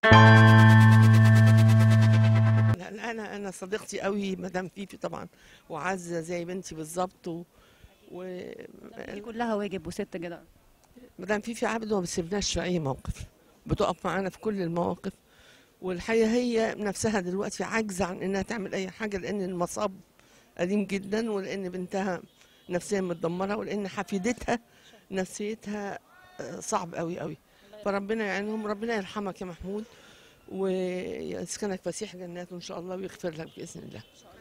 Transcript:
لا لا انا انا صديقتي قوي مدام فيفي طبعا وعزه زي بنتي بالظبط و... و... دي كلها واجب وست جدع مدام فيفي عبده ما بتسيبناش في اي موقف بتقف معانا في كل المواقف والحقيقه هي نفسها دلوقتي عاجزه عن انها تعمل اي حاجه لان المصاب قديم جدا ولان بنتها نفسيا متدمره ولان حفيدتها نفسيتها آه، صعب قوي قوي فربنا يعينهم ربنا يرحمك يا محمود ويسكنك فسيح جناته ان شاء الله ويغفر لك باذن الله